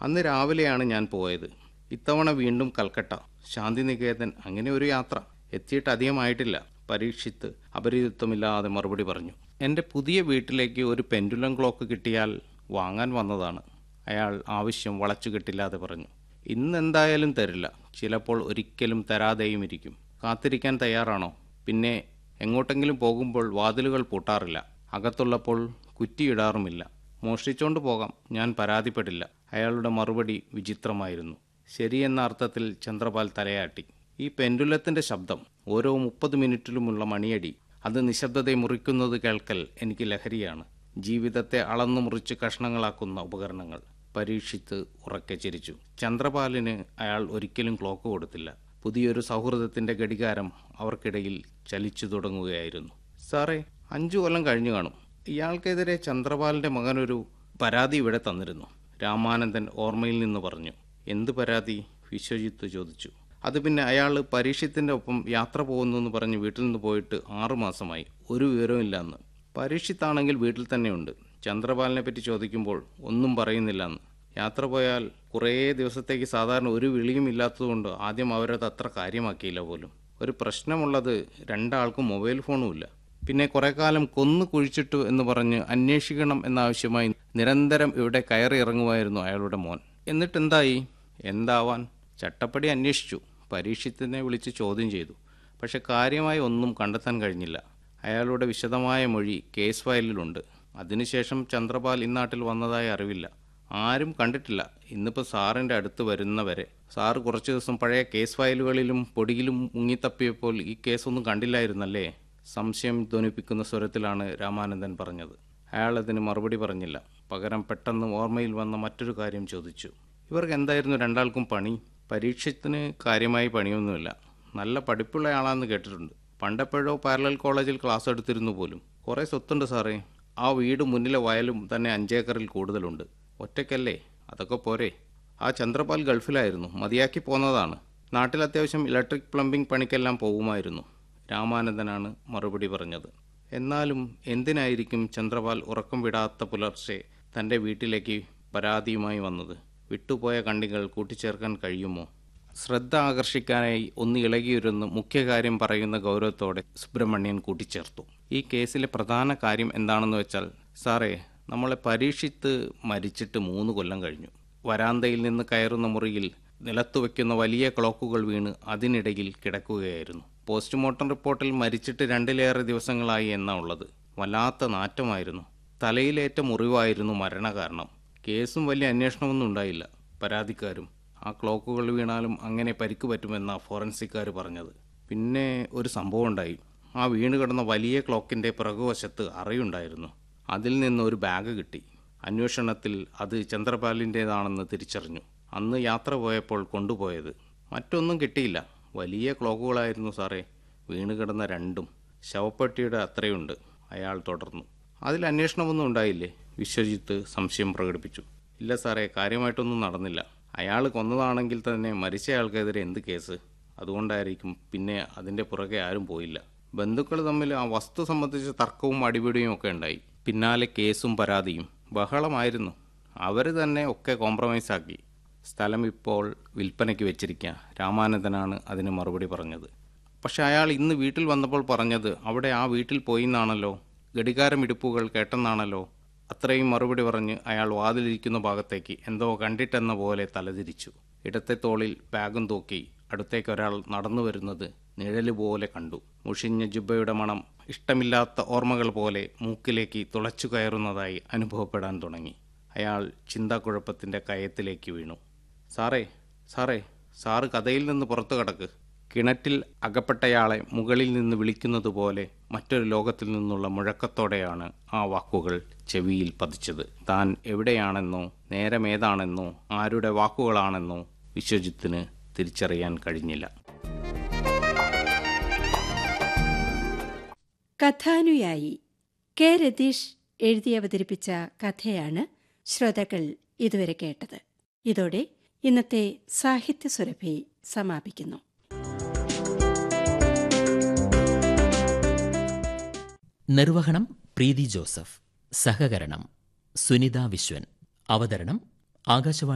അന്ന് രാവിലെയാണ് ഞാൻ പോയത് ഇത്തവണ വീണ്ടും കൽക്കട്ട ശാന്തിനികേതൻ അങ്ങനെ ഒരു യാത്ര എത്തിയിട്ട് അധികമായിട്ടില്ല പരീക്ഷിത്ത് അപരിചിത്വമില്ലാതെ മറുപടി പറഞ്ഞു എൻ്റെ പുതിയ വീട്ടിലേക്ക് ഒരു പെൻഡുലം ക്ലോക്ക് കിട്ടിയാൽ വാങ്ങാൻ വന്നതാണ് അയാൾ ആവശ്യം വളച്ചു കിട്ടില്ലാതെ പറഞ്ഞു ഇന്ന് എന്തായാലും തരില്ല ചിലപ്പോൾ ഒരിക്കലും തരാതെയും ഇരിക്കും കാത്തിരിക്കാൻ തയ്യാറാണോ പിന്നെ എങ്ങോട്ടെങ്കിലും പോകുമ്പോൾ വാതിലുകൾ പൂട്ടാറില്ല അകത്തുള്ളപ്പോൾ കുറ്റിയിടാറുമില്ല മോഷ്ടിച്ചോണ്ട് പോകാം ഞാൻ പരാതിപ്പെടില്ല അയാളുടെ മറുപടി വിചിത്രമായിരുന്നു ശരിയെന്ന അർത്ഥത്തിൽ ചന്ദ്രപാൽ തലയാട്ടി ഈ പെൻഡുലത്തിന്റെ ശബ്ദം ഓരോ മുപ്പത് മിനിറ്റിലുമുള്ള മണിയടി അത് നിശബ്ദതയെ മുറിക്കുന്നത് കേൾക്കൽ എനിക്ക് ലഹരിയാണ് ജീവിതത്തെ അളന്നു മുറിച്ച് കഷ്ണങ്ങളാക്കുന്ന ഉപകരണങ്ങൾ പരീക്ഷിത്ത് ഉറക്കെ ചിരിച്ചു ചന്ദ്രപാലിന് അയാൾ ഒരിക്കലും ക്ലോക്ക് കൊടുത്തില്ല പുതിയൊരു സൗഹൃദത്തിന്റെ ഘടികാരം അവർക്കിടയിൽ ചലിച്ചു തുടങ്ങുകയായിരുന്നു സാറേ അഞ്ചു കൊല്ലം കഴിഞ്ഞു കാണും ഇയാൾക്കെതിരെ ചന്ദ്രപാലിന്റെ മകനൊരു പരാതി ഇവിടെ തന്നിരുന്നു രാമാനന്ദൻ ഓർമ്മയിൽ നിന്ന് പറഞ്ഞു എന്ത് പരാതി വിശ്വജിത്ത് ചോദിച്ചു അത് പിന്നെ അയാൾ പരീക്ഷത്തിൻ്റെ ഒപ്പം യാത്ര പോകുന്നു എന്ന് പറഞ്ഞ് വീട്ടിൽ നിന്ന് പോയിട്ട് ആറുമാസമായി ഒരു വിവരവും ഇല്ലെന്ന് പരീക്ഷിത്താണെങ്കിൽ വീട്ടിൽ തന്നെയുണ്ട് ചന്ദ്രപാലിനെ പറ്റി ചോദിക്കുമ്പോൾ ഒന്നും പറയുന്നില്ല എന്ന് യാത്ര പോയാൽ കുറേ ദിവസത്തേക്ക് സാധാരണ ഒരു വിളിയും ഇല്ലാത്തതുകൊണ്ട് ആദ്യം അവരത് അത്ര കാര്യമാക്കിയില്ല പോലും ഒരു പ്രശ്നമുള്ളത് രണ്ടാൾക്കും മൊബൈൽ ഫോണും ഇല്ല പിന്നെ കുറെ കാലം കൊന്നു കുഴിച്ചിട്ടു എന്ന് പറഞ്ഞ് അന്വേഷിക്കണം എന്നാവശ്യമായി നിരന്തരം ഇവിടെ കയറി ഇറങ്ങുമായിരുന്നു അയാളുടെ മോൻ എന്നിട്ടെന്തായി എന്താവാൻ ചട്ടപ്പടി അന്വേഷിച്ചു പരീക്ഷത്തിനെ വിളിച്ച് ചോദ്യം ചെയ്തു പക്ഷെ കാര്യമായി ഒന്നും കണ്ടെത്താൻ കഴിഞ്ഞില്ല അയാളുടെ വിശദമായ മൊഴി കേസ് ഫയലിലുണ്ട് അതിനുശേഷം ചന്ദ്രപാൽ ഇന്നാട്ടിൽ വന്നതായി അറിവില്ല ആരും കണ്ടിട്ടില്ല ഇന്നിപ്പോൾ സാറിൻ്റെ അടുത്ത് വരുന്നവരെ സാറ് കുറച്ച് ദിവസം പഴയ കേസ് ഫയലുകളിലും പൊടിയിലും മുങ്ങിത്തപ്പിയപ്പോൾ ഈ കേസൊന്നും കണ്ടില്ലായിരുന്നല്ലേ സംശയം ധ്വനിപ്പിക്കുന്ന സ്വരത്തിലാണ് രാമാനന്ദൻ പറഞ്ഞത് അയാൾ അതിന് മറുപടി പറഞ്ഞില്ല പകരം പെട്ടെന്ന് ഓർമ്മയിൽ വന്ന മറ്റൊരു കാര്യം ചോദിച്ചു ഇവർക്ക് എന്തായിരുന്നു രണ്ടാൾക്കും പണി പരീക്ഷത്തിന് കാര്യമായി പണിയൊന്നുമില്ല നല്ല പഠിപ്പുള്ള ആളാന്ന് കേട്ടിട്ടുണ്ട് പണ്ടെപ്പോഴോ പാരലൽ കോളേജിൽ ക്ലാസ് എടുത്തിരുന്നു പോലും കുറേ സ്വത്തുണ്ട് സാറേ ആ വീട് മുന്നിലെ വയലും തന്നെ അഞ്ചേക്കറിൽ കൂടുതലുണ്ട് ഒറ്റയ്ക്കല്ലേ അതൊക്കെ പോരെ ആ ചന്ദ്രപാൽ ഗൾഫിലായിരുന്നു മതിയാക്കി പോന്നതാണ് നാട്ടിൽ അത്യാവശ്യം ഇലക്ട്രിക് പ്ലംബിംഗ് പണിക്കെല്ലാം പോകുമായിരുന്നു രാമാനന്ദനാണ് മറുപടി പറഞ്ഞത് എന്നാലും എന്തിനായിരിക്കും ചന്ദ്രപാൽ ഉറക്കം വിടാത്ത പുലർച്ചെ തൻ്റെ വീട്ടിലേക്ക് പരാതിയുമായി വന്നത് വിട്ടുപോയ കണ്ണികൾ കൂട്ടിച്ചേർക്കാൻ കഴിയുമോ ശ്രദ്ധ ആകർഷിക്കാനായി ഒന്ന് ഇളകിയൊരുന്ന് മുഖ്യ കാര്യം പറയുന്ന ഗൗരവത്തോടെ സുബ്രഹ്മണ്യൻ കൂട്ടിച്ചേർത്തു ഈ കേസിലെ പ്രധാന കാര്യം എന്താണെന്ന് വെച്ചാൽ സാറേ നമ്മളെ പരീക്ഷിത്ത് മരിച്ചിട്ട് മൂന്ന് കൊല്ലം കഴിഞ്ഞു വരാന്തയിൽ നിന്ന് കയറുന്ന മുറിയിൽ നിലത്തു വയ്ക്കുന്ന വലിയ ക്ലോക്കുകൾ വീണ് അതിനിടയിൽ കിടക്കുകയായിരുന്നു പോസ്റ്റ്മോർട്ടം റിപ്പോർട്ടിൽ മരിച്ചിട്ട് രണ്ടിലേറെ ദിവസങ്ങളായി എന്നാ ഉള്ളത് വല്ലാത്ത നാറ്റമായിരുന്നു തലയിലേറ്റ മുറിവായിരുന്നു മരണകാരണം കേസും വലിയ അന്വേഷണമൊന്നും ഉണ്ടായില്ല പരാതിക്കാരും ആ ക്ലോക്കുകൾ വീണാലും അങ്ങനെ പരിക്ക് പറ്റുമെന്നാ ഫോറൻസിക്കാർ പറഞ്ഞത് പിന്നെ ഒരു സംഭവം ഉണ്ടായി ആ വീണ് കിടന്ന വലിയ ക്ലോക്കിൻ്റെ പിറകുവശത്ത് അറയുണ്ടായിരുന്നു അതിൽ നിന്ന് ഒരു ബാഗ് കിട്ടി അന്വേഷണത്തിൽ അത് ചന്ദ്രപാലിൻ്റേതാണെന്ന് തിരിച്ചറിഞ്ഞു അന്ന് യാത്ര പോയപ്പോൾ കൊണ്ടുപോയത് മറ്റൊന്നും കിട്ടിയില്ല വലിയ ക്ലോക്കുകളായിരുന്നു സാറേ വീണ് കിടന്ന രണ്ടും ശവപ്പെട്ടിയുടെ അത്രയുണ്ട് അയാൾ തുടർന്നു അതിൽ അന്വേഷണമൊന്നും ഉണ്ടായില്ലേ വിശ്വജിത്ത് സംശയം പ്രകടിപ്പിച്ചു ഇല്ല സാറേ കാര്യമായിട്ടൊന്നും നടന്നില്ല അയാൾ കൊന്നതാണെങ്കിൽ തന്നെ മരിച്ചയാൾക്കെതിരെ എന്ത് കേസ് അതുകൊണ്ടായിരിക്കും പിന്നെ അതിൻ്റെ പുറകെ ആരും പോയില്ല ബന്ധുക്കൾ തമ്മിൽ ആ വസ്തു സംബന്ധിച്ച് തർക്കവും അടിപിടിയും ഒക്കെ ഉണ്ടായി പിന്നാലെ കേസും പരാതിയും ബഹളമായിരുന്നു അവർ തന്നെ ഒക്കെ കോംപ്രമൈസ് ആക്കി സ്ഥലം ഇപ്പോൾ വിൽപ്പനയ്ക്ക് വെച്ചിരിക്കുക രാമാനന്ദനാണ് അതിന് മറുപടി പറഞ്ഞത് പക്ഷെ അയാൾ ഇന്ന് വീട്ടിൽ വന്നപ്പോൾ പറഞ്ഞത് അവിടെ ആ വീട്ടിൽ പോയി എന്നാണല്ലോ ഘടികാരം ഇടുപ്പുകൾ കേട്ടെന്നാണല്ലോ അത്രയും മറുപടി പറഞ്ഞ് അയാൾ വാതിലിരിക്കുന്ന ഭാഗത്തേക്ക് എന്തോ കണ്ടിട്ടെന്ന പോലെ തലതിരിച്ചു ഇടത്തെ തോളിൽ ബാഗും തൂക്കി അടുത്തേക്ക് ഒരാൾ നടന്നു വരുന്നത് നിഴല് പോലെ കണ്ടു മുഷിഞ്ഞ ജുബയുടെ മണം ഇഷ്ടമില്ലാത്ത ഓർമ്മകൾ പോലെ മൂക്കിലേക്ക് തുളച്ചു കയറുന്നതായി അനുഭവപ്പെടാൻ തുടങ്ങി അയാൾ ചിന്താക്കുഴപ്പത്തിൻ്റെ കയത്തിലേക്ക് വീണു സാറേ സാറേ സാറ് കഥയിൽ നിന്ന് പുറത്തു കടക്ക് കിണറ്റിൽ അകപ്പെട്ടയാളെ മുകളിൽ നിന്ന് വിളിക്കുന്നത് പോലെ മറ്റൊരു ലോകത്തിൽ നിന്നുള്ള മുഴക്കത്തോടെയാണ് ആ വാക്കുകൾ ചെവിയിൽ പതിച്ചത് താൻ എവിടെയാണെന്നോ നേരമേതാണെന്നോ ആരുടെ വാക്കുകളാണെന്നോ വിശ്വജിത്തിന് തിരിച്ചറിയാൻ കഴിഞ്ഞില്ല കഥാനുയായി കെ രതീഷ് എഴുതി അവതരിപ്പിച്ച കഥയാണ് ശ്രോതാക്കൾ ഇതുവരെ കേട്ടത് ഇതോടെ ഇന്നത്തെ സാഹിത്യ സുരഭി സമാപിക്കുന്നു നിർവഹണം പ്രീതി ജോസഫ് സഹകരണം സുനിത വിശ്വൻ അവതരണം ആകാശവാണി